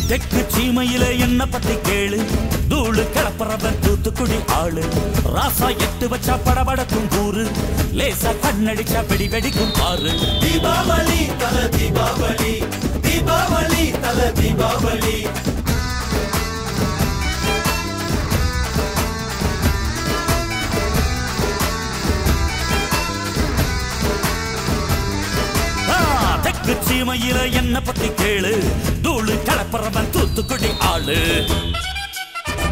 தெற்கு சீமையில என்ன பத்தி கேளு தூளு கிளப்புறவன் தூத்துக்குடி ஆளு ராசா எட்டு வச்சா படபடக்கும் கூறு லேசா கண்ணடிச்சா வெடி வெடிக்கும் பாரு தீபாவளி தல தீபாவளி தீபாவளி தல தீபாவளி ஆ, தெற்கு சீமையில என்ன பத்தி கேளு தூளு கிளப்புறவன் தூத்துக்குடி ஆளு